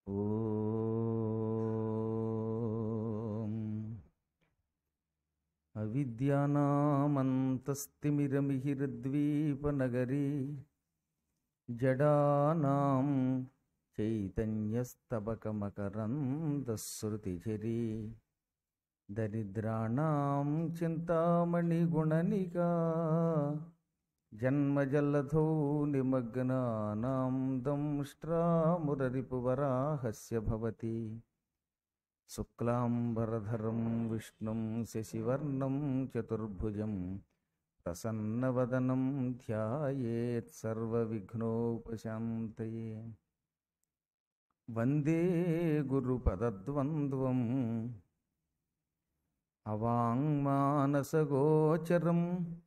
ఓం అవిద్యానామంతస్తిమిరమిహిరద్వీపనగరీ జడానాం చైతన్యస్తబకమకరందశ్రుతిఝరీ దరిద్రాణం చింతామణిగుణనికా జన్మజల్లధౌ నిమగ్నానాం దంష్ట్రామురరిపువరాహస్య భవతి శుక్లాంబరధరం విష్ణుం శశివర్ణం చతుర్భుజం ప్రసన్నవదనం ధ్యాయేత్ సర్వవిఘ్నోపశాంతయే వందే గురుపదద్వంద్వం అవాంగ్మానసగోచరం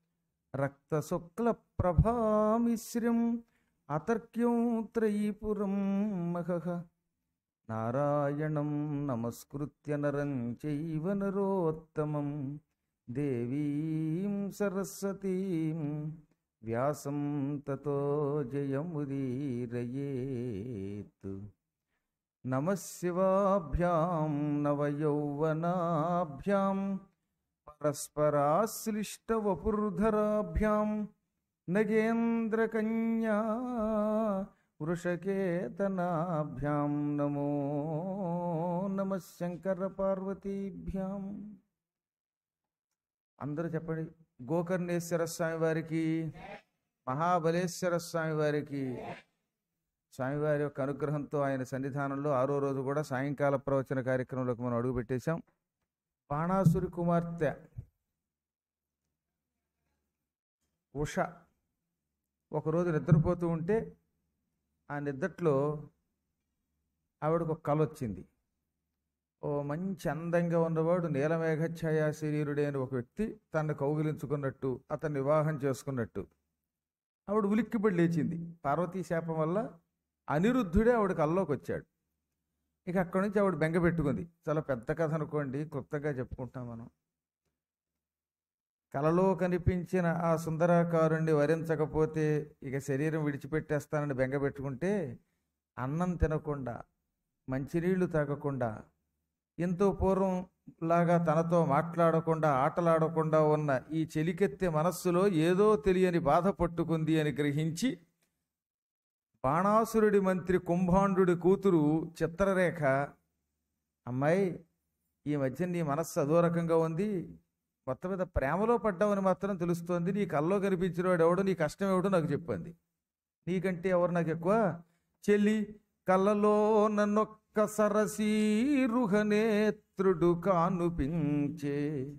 రక్తశుక్లప్రభామిశ్రం అతర్క్యం త్రయీపురం మహః నారాయణం నమస్కృత్య నరం చైవ నరోత్తమం దేవీం సరస్వతీం వ్యాసం తతో జయముదీరయేత్ నమశివాభ్యాం నవయౌవనాభ్యాం పరస్పరాశ్లిష్టవపుర్ధరాభ్యాం నగేంద్రకన్యా వృషకేతనాభ్యాం నమో నమ శంకరపార్వతీభ్యాం అందరూ చెప్పండి గోకర్ణేశ్వర స్వామి వారికి మహాబలేశ్వర స్వామి వారికి స్వామివారి యొక్క అనుగ్రహంతో ఆయన సన్నిధానంలో ఆరో రోజు కూడా సాయంకాల ప్రవచన కార్యక్రమంలోకి మనం అడుగు పెట్టేశాం బాణాసురి కుమార్తె ఉష ఒకరోజు నిద్రపోతూ ఉంటే ఆ నిద్రలో ఆవిడకు ఒక కల వచ్చింది ఓ మంచి అందంగా ఉన్నవాడు నీలమేఘఛాయా శరీరుడే అని ఒక వ్యక్తి తనను కౌగిలించుకున్నట్టు అతన్ని వివాహం చేసుకున్నట్టు ఆవిడ ఉలిక్కిపడి లేచింది పార్వతీ శాపం వల్ల అనిరుద్ధుడే ఆవిడ కల్లోకి వచ్చాడు ఇక అక్కడి నుంచి ఆవిడ బెంగ పెట్టుకుంది చాలా పెద్ద కథ అనుకోండి క్లుప్తంగా చెప్పుకుంటాం మనం కలలో కనిపించిన ఆ సుందరాకారుణ్ణి వరించకపోతే ఇక శరీరం విడిచిపెట్టేస్తానని బెంగ పెట్టుకుంటే అన్నం తినకుండా మంచినీళ్లు తాగకుండా ఎంతో పూర్వం లాగా తనతో మాట్లాడకుండా ఆటలాడకుండా ఉన్న ఈ చెలికెత్తే మనస్సులో ఏదో తెలియని బాధ పట్టుకుంది అని గ్రహించి బాణాసురుడి మంత్రి కుంభాండుడి కూతురు చిత్రరేఖ అమ్మాయి ఈ మధ్య నీ మనస్సు అదో రకంగా ఉంది మొత్తం మీద ప్రేమలో పడ్డావని మాత్రం తెలుస్తోంది నీ కల్లో కనిపించిన వాడు ఎవడో నీ కష్టం ఎవడో నాకు చెప్పింది నీకంటే ఎవరు నాకు ఎక్కువ చెల్లి కళ్ళలో నన్నొక్క సరసీరుహనేత్రుడు కానుపించే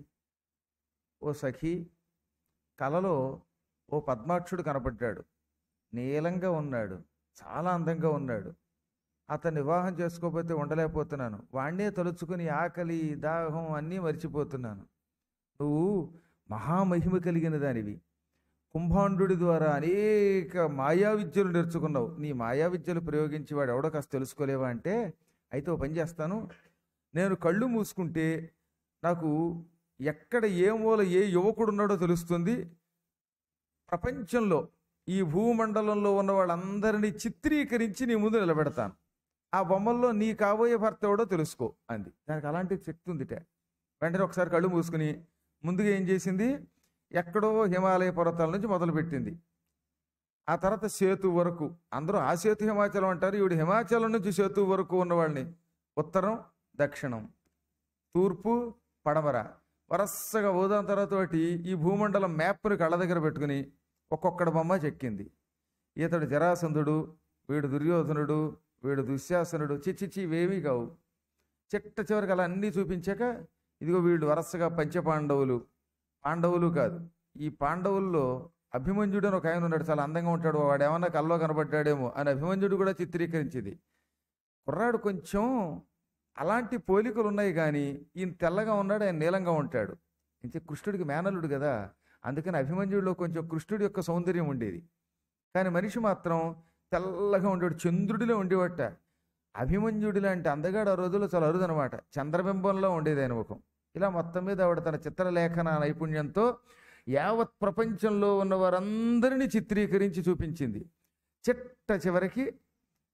ఓ సఖి కలలో ఓ పద్మాక్షుడు కనపడ్డాడు నీలంగా ఉన్నాడు చాలా అందంగా ఉన్నాడు అతన్ని వివాహం చేసుకోకపోతే ఉండలేకపోతున్నాను వాణ్ణే తలుచుకుని ఆకలి దాహం అన్నీ మర్చిపోతున్నాను నువ్వు మహామహిమ కలిగిన దానివి కుంభాండు ద్వారా అనేక మాయా విద్యలు నేర్చుకున్నావు నీ మాయా విద్యలు ప్రయోగించి వాడు ఎవడో కాస్త తెలుసుకోలేవా అంటే అయితే ఓ పని చేస్తాను నేను కళ్ళు మూసుకుంటే నాకు ఎక్కడ ఏ మూల ఏ యువకుడు ఉన్నాడో తెలుస్తుంది ప్రపంచంలో ఈ భూమండలంలో ఉన్న వాళ్ళందరినీ చిత్రీకరించి నీ ముందు నిలబెడతాను ఆ బొమ్మల్లో నీ కాబోయే భర్త ఎవడో తెలుసుకో అంది దానికి అలాంటి శక్తి ఉందిట వెంటనే ఒకసారి కళ్ళు మూసుకుని ముందుగా ఏం చేసింది ఎక్కడో హిమాలయ పర్వతాల నుంచి మొదలుపెట్టింది ఆ తర్వాత సేతు వరకు అందరూ ఆ సేతు హిమాచలం అంటారు ఈవిడ హిమాచలం నుంచి సేతు వరకు ఉన్న వాళ్ళని ఉత్తరం దక్షిణం తూర్పు పడమర వరసగా ఓదాం తర్వాత ఒకటి ఈ భూమండలం మ్యాప్ని కళ్ళ దగ్గర పెట్టుకుని ఒక్కొక్కడి బొమ్మ చెక్కింది ఇతడు జరాసంధుడు వీడు దుర్యోధనుడు వీడు దుశ్శాసనుడు చిచ్చిచి ఇవేమీ కావు చిట్ట చివరికి అలా అన్నీ చూపించాక ఇదిగో వీళ్ళు వరసగా పంచపాండవులు పాండవులు కాదు ఈ పాండవుల్లో అభిమన్యుడు అని ఒక ఆయన ఉన్నాడు చాలా అందంగా ఉంటాడు వాడు ఏమన్నా కల్లో కనబడ్డాడేమో అని అభిమన్యుడు కూడా చిత్రీకరించింది కుర్రాడు కొంచెం అలాంటి పోలికలు ఉన్నాయి కానీ ఈయన తెల్లగా ఉన్నాడు ఆయన నీలంగా ఉంటాడు ఇంతే కృష్ణుడికి మేనలుడు కదా అందుకని అభిమన్యుడిలో కొంచెం కృష్ణుడి యొక్క సౌందర్యం ఉండేది కానీ మనిషి మాత్రం తెల్లగా ఉండేవాడు చంద్రుడిలో ఉండేవట అభిమన్యుడి లాంటి అందగాడు ఆ రోజుల్లో చాలా అరుదనమాట చంద్రబింబంలో ఉండేది ఆయన ముఖం ఇలా మొత్తం మీద ఆవిడ తన చిత్రలేఖన నైపుణ్యంతో యావత్ ప్రపంచంలో ఉన్న వారందరినీ చిత్రీకరించి చూపించింది చిట్ట చివరికి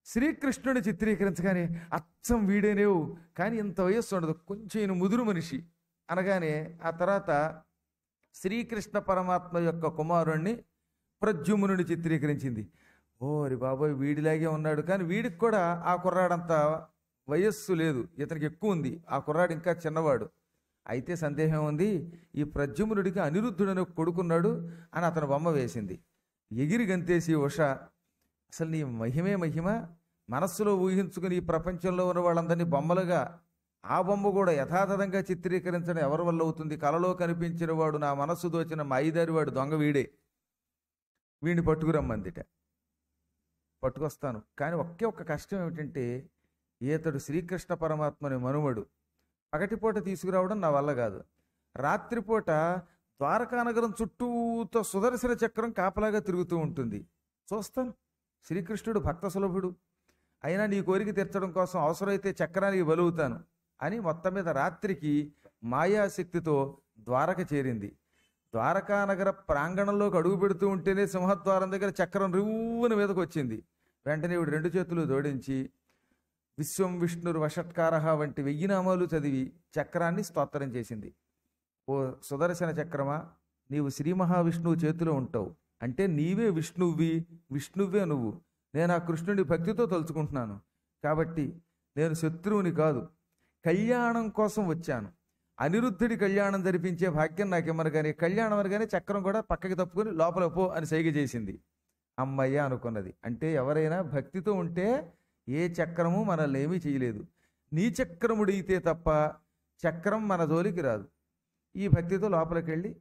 శ్రీకృష్ణుని చిత్రీకరించగానే అచ్చం వీడేనేవు కానీ ఇంత వయస్సు ఉండదు కొంచెం ఈయన ముదురు మనిషి అనగానే ఆ తర్వాత శ్రీకృష్ణ పరమాత్మ యొక్క కుమారుణ్ణి ప్రద్యుమ్నుని చిత్రీకరించింది ఓరి బాబోయ్ వీడిలాగే ఉన్నాడు కానీ వీడికి కూడా ఆ కుర్రాడంత వయస్సు లేదు ఇతనికి ఎక్కువ ఉంది ఆ కుర్రాడు ఇంకా చిన్నవాడు అయితే సందేహం ఉంది ఈ ప్రద్యుమ్నుడికి అనిరుద్ధుడని ఒక కొడుకున్నాడు అని అతను బొమ్మ వేసింది ఎగిరి గంతేసి ఉష అసలు నీ మహిమే మహిమ మనస్సులో ఊహించుకుని ఈ ప్రపంచంలో ఉన్న వాళ్ళందరినీ బొమ్మలుగా ఆ బొమ్మ కూడా యథాతథంగా చిత్రీకరించడం ఎవరి వల్ల అవుతుంది కలలో కనిపించిన వాడు నా మనస్సు దోచిన మాయిదారి వాడు దొంగ వీడే వీడిని పట్టుకురమ్మందిట పట్టుకొస్తాను కానీ ఒకే ఒక్క కష్టం ఏమిటంటే ఈతడు శ్రీకృష్ణ పరమాత్మని మనుమడు పగటిపూట తీసుకురావడం నా వల్ల కాదు రాత్రిపూట ద్వారకానగరం చుట్టూతో సుదర్శన చక్రం కాపలాగా తిరుగుతూ ఉంటుంది చూస్తాను శ్రీకృష్ణుడు భక్త సులభుడు అయినా నీ కోరిక తీర్చడం కోసం అవసరమైతే చక్రానికి బలుగుతాను అని మొత్తం మీద రాత్రికి మాయాశక్తితో ద్వారక చేరింది ద్వారకానగర ప్రాంగణంలోకి అడుగు పెడుతూ ఉంటేనే సింహద్వారం దగ్గర చక్రం రివ్వున మీదకి వచ్చింది వెంటనే ఇవిడు రెండు చేతులు జోడించి విశ్వం విష్ణురు వషట్కారహ వంటి వెయ్యి నామాలు చదివి చక్రాన్ని స్తోత్రం చేసింది ఓ సుదర్శన చక్రమా నీవు శ్రీ మహావిష్ణువు చేతిలో ఉంటావు అంటే నీవే విష్ణువ్వి విష్ణువే నువ్వు నేను ఆ కృష్ణుడి భక్తితో తలుచుకుంటున్నాను కాబట్టి నేను శత్రువుని కాదు కళ్యాణం కోసం వచ్చాను అనిరుద్ధుడి కళ్యాణం జరిపించే భాగ్యం నాకిమ్మరు కానీ కళ్యాణం అనగానే చక్రం కూడా పక్కకి తప్పుకొని లోపల పో అని సైగ చేసింది అమ్మయ్య అనుకున్నది అంటే ఎవరైనా భక్తితో ఉంటే ఏ చక్రము మనల్ని ఏమీ చేయలేదు నీ చక్రముడిగితే తప్ప చక్రం మన జోలికి రాదు ఈ భక్తితో లోపలికి వెళ్ళి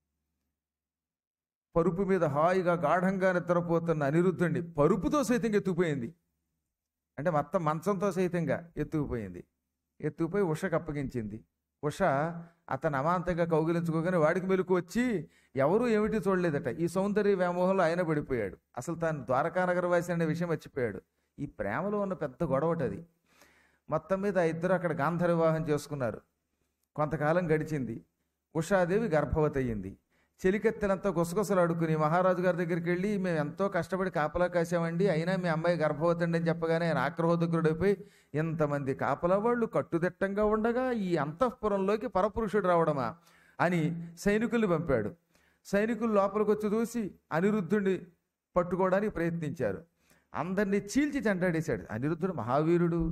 పరుపు మీద హాయిగా గాఢంగా నిద్రపోతున్న అనిరుద్ధుడిని పరుపుతో సైతంగా ఎత్తుకుపోయింది అంటే మొత్తం మంచంతో సైతంగా ఎత్తుకుపోయింది ఎత్తుకుపోయి ఉషకు అప్పగించింది ఉష అతను అమాంతంగా కౌగిలించుకోగానే వాడికి మెలకు వచ్చి ఎవరూ ఏమిటి చూడలేదట ఈ సౌందర్య వ్యామోహంలో ఆయన పడిపోయాడు అసలు తాను ద్వారకానగర వాసి అనే విషయం మర్చిపోయాడు ఈ ప్రేమలో ఉన్న పెద్ద గొడవటది మొత్తం మీద ఆ ఇద్దరు అక్కడ గాంధర్వ వివాహం చేసుకున్నారు కొంతకాలం గడిచింది ఉషాదేవి గర్భవతి అయ్యింది చెలికెత్తెలంతా గుసగుసలాడుకుని మహారాజు గారి దగ్గరికి వెళ్ళి మేము ఎంతో కష్టపడి కాపలా కాసామండి అయినా మీ అమ్మాయి గర్భవతి అండి అని చెప్పగానే ఆయన ఆగ్రహోదగ్రుడైపోయి ఇంతమంది కాపలా వాళ్ళు కట్టుదిట్టంగా ఉండగా ఈ అంతఃపురంలోకి పరపురుషుడు రావడమా అని సైనికుల్ని పంపాడు సైనికులు లోపలికి వచ్చి చూసి అనిరుద్ధుడిని పట్టుకోవడానికి ప్రయత్నించారు అందరినీ చీల్చి చెంటాడేశాడు అనిరుద్ధుడు మహావీరుడు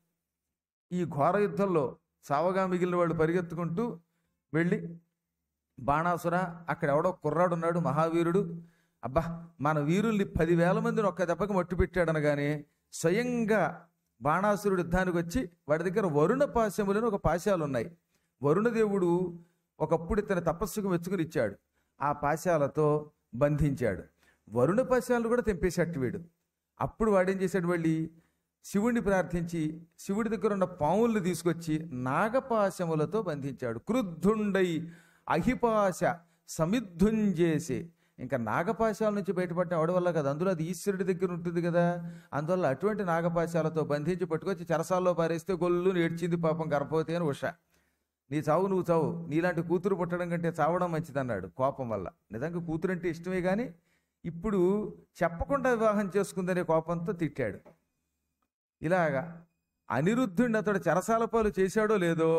ఈ ఘోర యుద్ధంలో సావగా మిగిలిన వాళ్ళు పరిగెత్తుకుంటూ వెళ్ళి బాణాసుర అక్కడ ఎవడో కుర్రాడు ఉన్నాడు మహావీరుడు అబ్బా మన వీరుల్ని పదివేల మందిని ఒక్క దెబ్బకి మట్టు పెట్టాడు అనగానే స్వయంగా బాణాసురుడు యుద్ధానికి వచ్చి వాడి దగ్గర వరుణ పాశములను ఒక పాశాలు ఉన్నాయి వరుణదేవుడు ఒకప్పుడు ఇతని తపస్సుకు మెచ్చుకుని ఇచ్చాడు ఆ పాశాలతో బంధించాడు వరుణ పాశాలను కూడా తెంపేశాడు వీడు అప్పుడు వాడేం చేశాడు వెళ్ళి శివుణ్ణి ప్రార్థించి శివుడి దగ్గర ఉన్న పాముల్ని తీసుకొచ్చి నాగపాశములతో బంధించాడు క్రుద్ధుండై అహిపాశ సమిద్ధుంజేసి ఇంకా నాగపాశాల నుంచి బయటపడిన అవడం వల్ల కదా అందులో అది ఈశ్వరుడి దగ్గర ఉంటుంది కదా అందువల్ల అటువంటి నాగపాశాలతో బంధించి పట్టుకొచ్చి చెరసాల్లో పారేస్తే గొల్లు ఏడ్చింది పాపం గర్భవతి అని ఉష నీ చావు నువ్వు చావు నీలాంటి కూతురు పుట్టడం కంటే చావడం మంచిదన్నాడు కోపం వల్ల నిజంగా కూతురు అంటే ఇష్టమే కానీ ఇప్పుడు చెప్పకుండా వివాహం చేసుకుందనే కోపంతో తిట్టాడు ఇలాగా అనిరుద్ధుడిని అతడు చెరసాల పాలు చేశాడో లేదో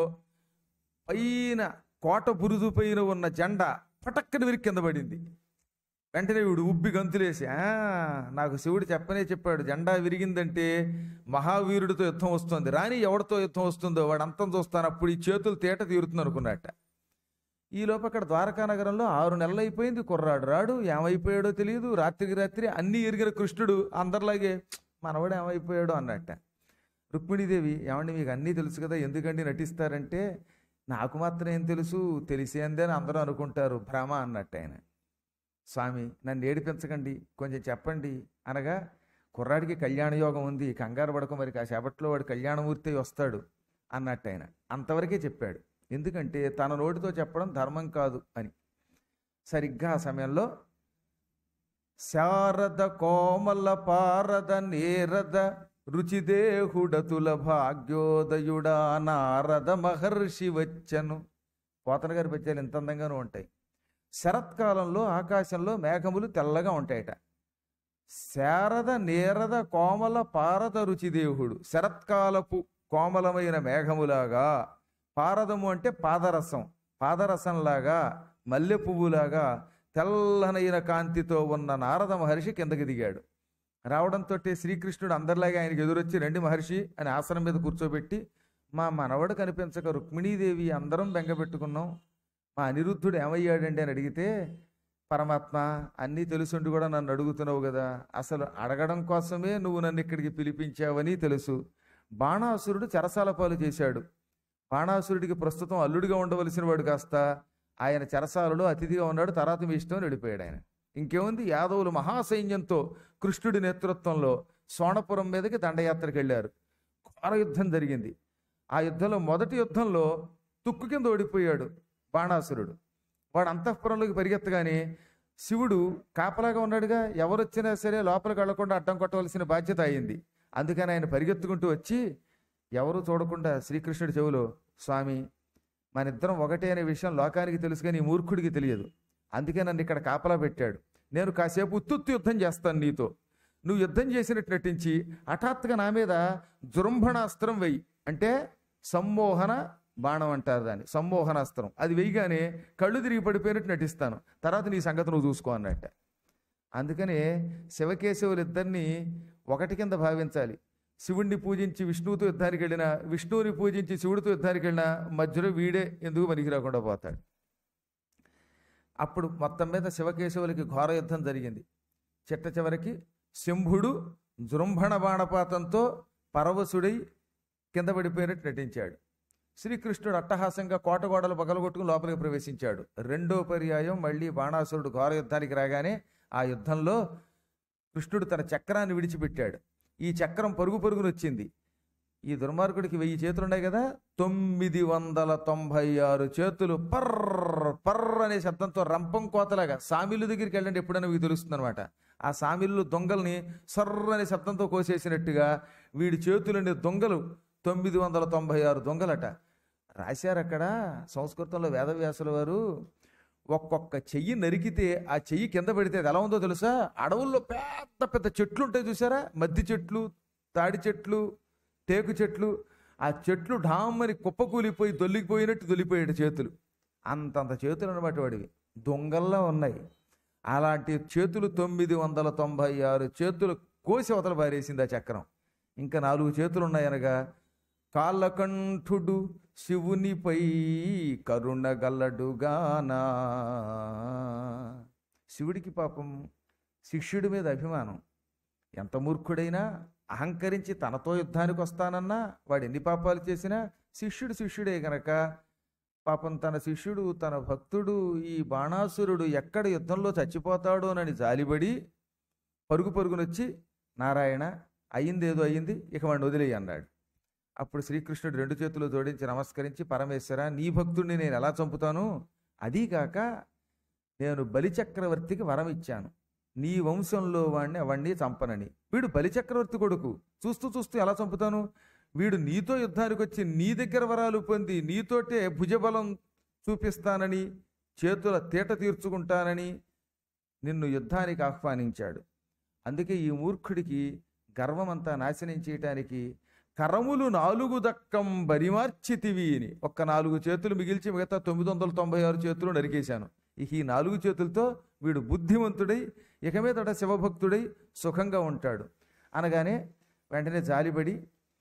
పైన కోట బురుజు పైన ఉన్న జెండా పటక్కన విరి కింద పడింది వెంటనే వీడు ఉబ్బి గంతులేసి "ఆ, నాకు శివుడు చెప్పనే చెప్పాడు జెండా విరిగిందంటే మహావీరుడితో యుద్ధం వస్తుంది రాని ఎవరితో యుద్ధం వస్తుందో వాడు అంతం చూస్తాను అప్పుడు ఈ చేతులు తేట తీరుతుంది అనుకున్నట్ట ఈ లోపు అక్కడ ద్వారకా నగరంలో ఆరు నెలలు అయిపోయింది కుర్రాడు రాడు ఏమైపోయాడో తెలియదు రాత్రికి రాత్రి అన్ని ఎరిగిన కృష్ణుడు అందరిలాగే "ఛ్, మనవాడు ఏమైపోయాడో అన్నట్ట రుక్మిణీదేవి ఏమండి మీకు అన్నీ తెలుసు కదా ఎందుకండి నటిస్తారంటే నాకు మాత్రం ఏం తెలుసు తెలిసేందే అని అందరూ అనుకుంటారు భ్రమ అన్నట్టు ఆయన స్వామి నన్ను ఏడిపించకండి కొంచెం చెప్పండి అనగా కుర్రాడికి కళ్యాణ యోగం ఉంది కంగారు పడక మరి కాసేపట్లో వాడు కళ్యాణమూర్తి అయి వస్తాడు అన్నట్టు ఆయన అంతవరకే చెప్పాడు ఎందుకంటే తన నోటితో చెప్పడం ధర్మం కాదు అని సరిగ్గా ఆ సమయంలో శారద కోమల పారద నేరద రుచిదేహుడతుల భాగ్యోదయుడా నారద మహర్షి వచ్చను పోతన గారి పద్యాలు ఎంత అందంగానూ ఉంటాయి శరత్కాలంలో ఆకాశంలో మేఘములు తెల్లగా ఉంటాయట శారద నేరద కోమల పారద రుచిదేవుడు శరత్కాలపు కోమలమైన మేఘములాగా పారదము అంటే పాదరసం పాదరసంలాగా మల్లె పువ్వులాగా తెల్లనైన కాంతితో ఉన్న నారద మహర్షి కిందకి దిగాడు రావడంతో శ్రీకృష్ణుడు అందరిలాగా ఆయనకి ఎదురొచ్చి రండి మహర్షి అని ఆసనం మీద కూర్చోబెట్టి మా మనవడు కనిపించక రుక్మిణీదేవి అందరం బెంగపెట్టుకున్నాం మా అనిరుద్ధుడు ఏమయ్యాడండి అని అడిగితే పరమాత్మ అన్నీ తెలుసుండి కూడా నన్ను అడుగుతున్నావు కదా అసలు అడగడం కోసమే నువ్వు నన్ను ఇక్కడికి పిలిపించావని తెలుసు బాణాసురుడు చెరసాల పాలు చేశాడు బాణాసురుడికి ప్రస్తుతం అల్లుడిగా ఉండవలసిన వాడు కాస్త ఆయన చెరసాలలో అతిథిగా ఉన్నాడు తర్వాత మీ ఇష్టం అని వెళ్ళిపోయాడు ఆయన ఇంకేముంది యాదవులు మహాసైన్యంతో కృష్ణుడి నేతృత్వంలో సోణపురం మీదకి దండయాత్రకు వెళ్ళారు ఘోర యుద్ధం జరిగింది ఆ యుద్ధంలో మొదటి యుద్ధంలో తుక్కు కింద ఓడిపోయాడు బాణాసురుడు వాడు అంతఃపురంలోకి పరిగెత్తగానే శివుడు కాపలాగా ఉన్నాడుగా ఎవరొచ్చినా సరే లోపలికి వెళ్లకుండా అడ్డం కొట్టవలసిన బాధ్యత అయింది అందుకని ఆయన పరిగెత్తుకుంటూ వచ్చి ఎవరు చూడకుండా శ్రీకృష్ణుడి చెవులో స్వామి మన ఇద్దరం ఒకటే అనే విషయం లోకానికి తెలుసు కానీ ఈ మూర్ఖుడికి తెలియదు అందుకే నన్ను ఇక్కడ కాపలా పెట్టాడు నేను కాసేపు ఉత్తుత్తు యుద్ధం చేస్తాను నీతో నువ్వు యుద్ధం చేసినట్టు నటించి హఠాత్తుగా నా మీద జృంభణాస్త్రం వెయ్యి అంటే సమ్మోహన బాణం అంటారు దాన్ని సమ్మోహనాస్త్రం అది వెయ్యగానే కళ్ళు తిరిగి పడిపోయినట్టు నటిస్తాను తర్వాత నీ సంగతి నువ్వు చూసుకో అన్నట్ట అందుకనే శివకేశవులు ఇద్దరిని ఒకటి కింద భావించాలి శివుణ్ణి పూజించి విష్ణువుతో యుద్ధానికి వెళ్ళిన విష్ణువుని పూజించి శివుడితో యుద్ధానికి వెళ్ళిన మధ్యలో వీడే ఎందుకు పనికి రాకుండా పోతాడు అప్పుడు మొత్తం మీద శివకేశవులకి ఘోర యుద్ధం జరిగింది చిట్ట చివరికి శంభుడు జృంభణ బాణపాతంతో పరవశుడై కింద పడిపోయినట్టు నటించాడు శ్రీకృష్ణుడు అట్టహాసంగా కోటగోడలు పగలగొట్టుకుని లోపలికి ప్రవేశించాడు రెండో పర్యాయం మళ్ళీ బాణాసురుడు ఘోర యుద్ధానికి రాగానే ఆ యుద్ధంలో కృష్ణుడు తన చక్రాన్ని విడిచిపెట్టాడు ఈ చక్రం పరుగు పరుగున వచ్చింది ఈ దుర్మార్గుడికి వెయ్యి చేతులు ఉన్నాయి కదా తొమ్మిది వందల తొంభై ఆరు చేతులు పర్ర పర్ర అనే శబ్దంతో రంపం కోతలాగా సామిళ్ళు దగ్గరికి వెళ్ళండి ఎప్పుడైనా మీకు తెలుస్తుంది అనమాట ఆ సామిళ్ళు దొంగల్ని సర్ర అనే శబ్దంతో కోసేసినట్టుగా వీడి చేతులని దొంగలు తొమ్మిది వందల తొంభై ఆరు దొంగలట రాశారు అక్కడ సంస్కృతంలో వేదవ్యాసుల వారు ఒక్కొక్క చెయ్యి నరికితే ఆ చెయ్యి కింద పెడితే అది ఎలా ఉందో తెలుసా అడవుల్లో పెద్ద పెద్ద చెట్లు ఉంటాయి చూసారా మద్ది చెట్లు తాడి చెట్లు టేకు చెట్లు ఆ చెట్లు ఢామ్మని కుప్పకూలిపోయి దొల్లిపోయినట్టు దొల్లిపోయాడు చేతులు అంతంత చేతులు అనమాట వాడివి దొంగల్లా ఉన్నాయి అలాంటి చేతులు తొమ్మిది వందల తొంభై ఆరు చేతులు కోసి అవతల పారేసింది ఆ చక్రం ఇంకా నాలుగు చేతులు ఉన్నాయనగా కాళ్ళకంఠుడు శివునిపై కరుణ గల్లడుగానా శివుడికి పాపం శిష్యుడి మీద అభిమానం ఎంత మూర్ఖుడైనా అహంకరించి తనతో యుద్ధానికి వస్తానన్నా వాడు ఎన్ని పాపాలు చేసినా శిష్యుడు శిష్యుడే గనక పాపం తన శిష్యుడు తన భక్తుడు ఈ బాణాసురుడు ఎక్కడ యుద్ధంలో చచ్చిపోతాడోనని జాలిపడి పరుగు పరుగునొచ్చి నారాయణ అయ్యిందేదో అయ్యింది ఇక వాడిని వదిలేయి అన్నాడు అప్పుడు శ్రీకృష్ణుడు రెండు చేతులు జోడించి నమస్కరించి పరమేశ్వర నీ భక్తుడిని నేను ఎలా చంపుతాను అదీగాక నేను బలిచక్రవర్తికి వరం ఇచ్చాను నీ వంశంలో వాణ్ణి అవన్నీ చంపనని వీడు బలిచక్రవర్తి కొడుకు చూస్తూ చూస్తూ ఎలా చంపుతాను వీడు నీతో యుద్ధానికి వచ్చి నీ దగ్గర వరాలు పొంది నీతోటే భుజబలం చూపిస్తానని చేతుల తీట తీర్చుకుంటానని నిన్ను యుద్ధానికి ఆహ్వానించాడు అందుకే ఈ మూర్ఖుడికి గర్వమంతా నాశనం చేయటానికి కరములు నాలుగు దక్కం బరిమార్చితివి అని ఒక్క నాలుగు చేతులు మిగిల్చి మిగతా తొమ్మిది వందల తొంభై ఆరు చేతులు నరికేశాను ఇక ఈ నాలుగు చేతులతో వీడు బుద్ధిమంతుడై ఇక మీదట శివభక్తుడై సుఖంగా ఉంటాడు అనగానే వెంటనే జాలిపడి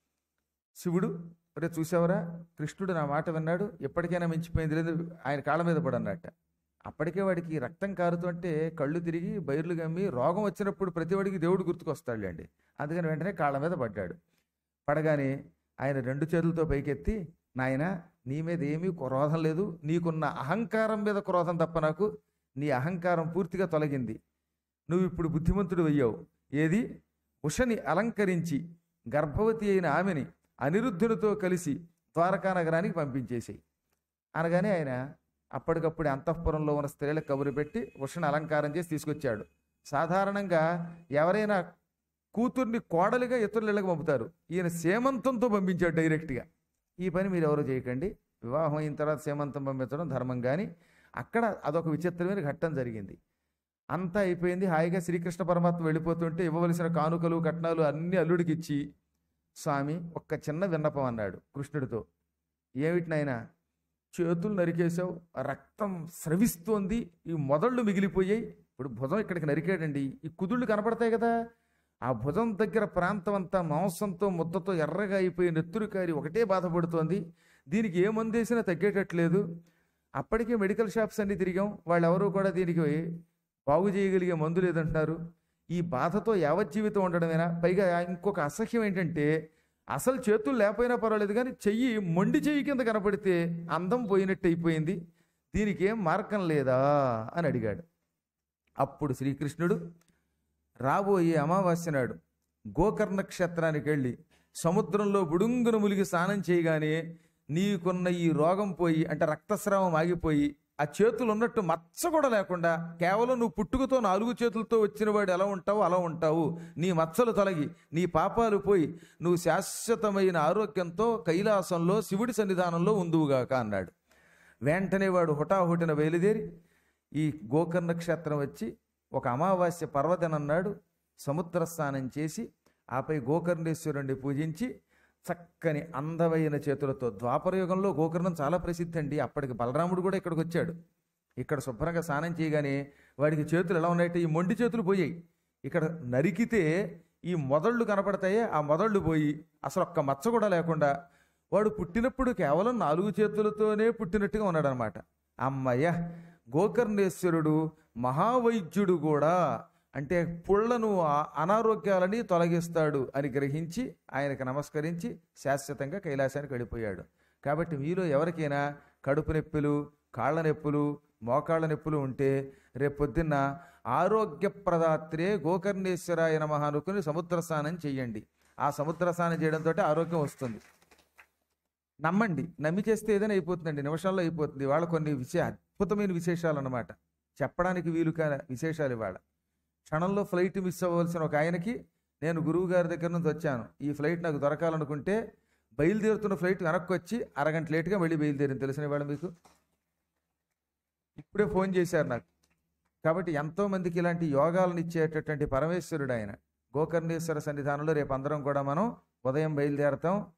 శివుడు రే చూసావరా కృష్ణుడు నా మాట విన్నాడు ఎప్పటికైనా మించిపోయింది లేదు ఆయన కాళ్ళ మీద పడన్నట్ట అప్పటికే వాడికి రక్తం కారుతుంటే కళ్ళు తిరిగి బైర్లు గమ్మి రోగం వచ్చినప్పుడు ప్రతి వాడికి దేవుడు గుర్తుకొస్తాడులేండి అందుకని వెంటనే కాళ్ళ మీద పడ్డాడు పడగానే ఆయన రెండు చేతులతో పైకెత్తి నాయన నీ మీద ఏమీ క్రోధం లేదు నీకున్న అహంకారం మీద క్రోధం తప్ప నాకు నీ అహంకారం పూర్తిగా తొలగింది నువ్వు ఇప్పుడు బుద్ధిమంతుడు అయ్యావు ఏది ఉషని అలంకరించి గర్భవతి అయిన ఆమెని అనిరుద్ధునితో కలిసి ద్వారకా నగరానికి పంపించేసేయి అనగానే ఆయన అప్పటికప్పుడు అంతఃపురంలో ఉన్న స్త్రీలకు కబురు పెట్టి ఉషను అలంకారం చేసి తీసుకొచ్చాడు సాధారణంగా ఎవరైనా కూతుర్ని కోడలిగా ఇతరుల ఇళ్ళకి పంపుతారు ఈయన సేమంతంతో పంపించాడు డైరెక్ట్గా ఈ పని మీరు ఎవరు చేయకండి వివాహం అయిన తర్వాత సేమంతం పంపించడం ధర్మం కానీ అక్కడ అదొక విచిత్రమైన ఘట్టం జరిగింది అంతా అయిపోయింది హాయిగా శ్రీకృష్ణ పరమాత్మ వెళ్ళిపోతుంటే ఇవ్వవలసిన కానుకలు కట్నాలు అన్ని అల్లుడికి ఇచ్చి స్వామి ఒక్క చిన్న విన్నపం అన్నాడు కృష్ణుడితో ఏమిటి నాయనా చేతులు నరికేశావు రక్తం స్రవిస్తోంది ఈ మొదళ్ళు మిగిలిపోయాయి ఇప్పుడు భుజం ఇక్కడికి నరికాడండి ఈ కుదుళ్ళు కనపడతాయి కదా ఆ భుజం దగ్గర ప్రాంతం అంతా మాంసంతో ముద్దతో ఎర్రగా అయిపోయి నెత్తురు కారి ఒకటే బాధపడుతోంది దీనికి ఏ మందు వేసినా తగ్గేటట్లేదు అప్పటికే మెడికల్ షాప్స్ అన్ని తిరిగాం వాళ్ళు ఎవరు కూడా దీనికి బాగు చేయగలిగే మందు లేదంటున్నారు ఈ బాధతో యావత్ జీవితం ఉండడమేనా పైగా ఇంకొక అసహ్యం ఏంటంటే అసలు చేతులు లేకపోయినా పర్వాలేదు కానీ చెయ్యి మొండి చెయ్యి కింద కనపడితే అందం పోయినట్టు అయిపోయింది దీనికి ఏం మార్గం లేదా అని అడిగాడు అప్పుడు శ్రీకృష్ణుడు రాబోయే అమావాస్య నాడు గోకర్ణ క్షేత్రానికి వెళ్ళి సముద్రంలో బుడుంగున ములిగి స్నానం చేయగానే నీకున్న ఈ రోగం పోయి అంటే రక్తస్రావం ఆగిపోయి ఆ చేతులు ఉన్నట్టు మచ్చ కూడా లేకుండా కేవలం నువ్వు పుట్టుకతో నాలుగు చేతులతో వచ్చిన వాడు ఎలా ఉంటావు అలా ఉంటావు నీ మచ్చలు తొలగి నీ పాపాలు పోయి నువ్వు శాశ్వతమైన ఆరోగ్యంతో కైలాసంలో శివుడి సన్నిధానంలో ఉందువుగాక అన్నాడు వెంటనే వాడు హుటాహుటిన బయలుదేరి ఈ గోకర్ణ క్షేత్రం వచ్చి ఒక అమావాస్య పర్వదినన్నాడు సముద్ర స్నానం చేసి ఆపై గోకర్ణేశ్వరుణ్ణి పూజించి చక్కని అందమైన చేతులతో ద్వాపరయుగంలో గోకర్ణం చాలా ప్రసిద్ధి అండి అప్పటికి బలరాముడు కూడా ఇక్కడికి వచ్చాడు ఇక్కడ శుభ్రంగా స్నానం చేయగానే వాడికి చేతులు ఎలా ఉన్నాయంటే ఈ మొండి చేతులు పోయాయి ఇక్కడ నరికితే ఈ మొదళ్ళు కనపడతాయే ఆ మొదళ్ళు పోయి అసలు ఒక్క మచ్చ కూడా లేకుండా వాడు పుట్టినప్పుడు కేవలం నాలుగు చేతులతోనే పుట్టినట్టుగా ఉన్నాడనమాట అమ్మయ్య గోకర్ణేశ్వరుడు మహావైద్యుడు కూడా అంటే పుళ్లను ఆ- అనారోగ్యాలని తొలగిస్తాడు అని గ్రహించి ఆయనకు నమస్కరించి శాశ్వతంగా కైలాసానికి వెళ్ళిపోయాడు కాబట్టి మీలో ఎవరికైనా కడుపు నొప్పులు కాళ్ళ నొప్పులు మోకాళ్ళ నొప్పులు ఉంటే రేపొద్దున్న ఆరోగ్యప్రదాత్రే గోకర్ణేశ్వరాయ నమః అనుకుని సముద్ర స్నానం చెయ్యండి ఆ సముద్ర స్నానం చేయడంతో ఆరోగ్యం వస్తుంది నమ్మండి నమ్మి చేస్తే ఏదైనా అయిపోతుందండి నిమిషాల్లో అయిపోతుంది ఇవాళ కొన్ని విషయ అద్భుతమైన విశేషాలు అన్నమాట చెప్పడానికి వీలు కాని విశేషాలు ఇవాళ క్షణంలో ఫ్లైట్ మిస్ అవ్వాల్సిన ఒక ఆయనకి నేను గురువు గారి దగ్గర నుంచి వచ్చాను ఈ ఫ్లైట్ నాకు దొరకాలనుకుంటే బయలుదేరుతున్న ఫ్లైట్ వెనక్కి వచ్చి అరగంట లేట్గా మళ్ళీ బయలుదేరింది తెలిసిన ఇవాళ మీకు ఇప్పుడే ఫోన్ చేశారు నాకు కాబట్టి ఎంతో మందికి ఇలాంటి యోగాలను ఇచ్చేటటువంటి పరమేశ్వరుడు ఆయన గోకర్ణేశ్వర సన్నిధానంలో రేపు అందరం కూడా మనం ఉదయం బయలుదేరతాం